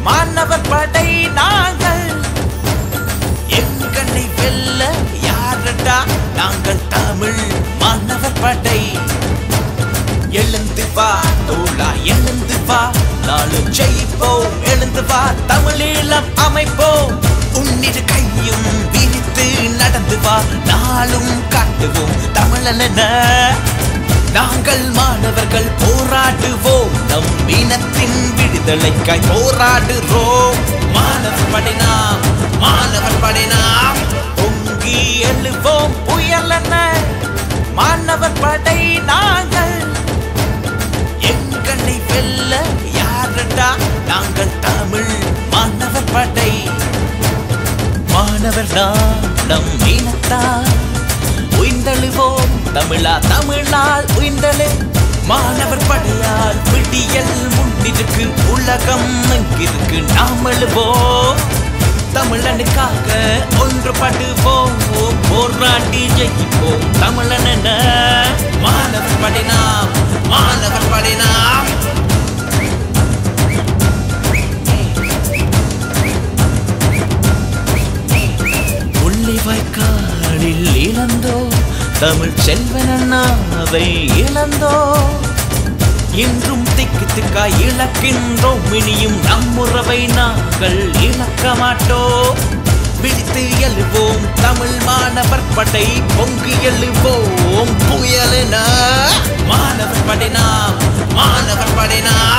மாணவர் படை நாங்கள் எங்களை வெல்ல யாரடா நாங்கள் தமிழ் மாணவர் படை எழுந்து வா தோழா எழுந்து வா நாளும் ஜெயிப்போம் எழுந்து வா தமிழீழம் அமைப்போம் உன்னிரு கையும் விரித்து நடந்து வா நாளும் காட்டுவோம் தமிழன நாங்கள் மாணவர்கள் போராடுவோம் நம் இனத்தின் விடுதலைக்காய் போராடுறோம் மாணவர் படை நாம் மாணவர் படை நாம் பொங்கி எழுவோம் புயலென மாணவர் படை நாங்கள் எங்களை வெல்ல யாரடா நாங்கள் தமிழ் மாணவர் படை மாணவர் நாம் நம் இனத்தால் உயிர்ந்தெழுவோம் தமிழா தமிழால் உயிர்ந்தெழு மாணவர் படையால் விடியல் முன்னிருக்கு உலகம் எங்கிருக்கு நாம் எழுவோம் தமிழனுக்காக ஒன்றுபடுவோம் போராடி ஜெயிப்போம் தமிழன் என மாணவர் படை நாம் மாணவர் படை நாம் முள்ளிவாய்க்காலில் இழந்தோ தமிழ் செல்வன் அண்ணாவை இழந்தோ இன்றும் திக்கு திக்காய் இழக்கின்றோம் இனியும் நம்முறவை நாங்கள் இழக்க மாட்டோம் விழித்து எழுவோம் தமிழ் மாணவர் படை பொங்கி எழுவோம் புயலென மாணவர் படை நாம் மாணவர் படை நாம்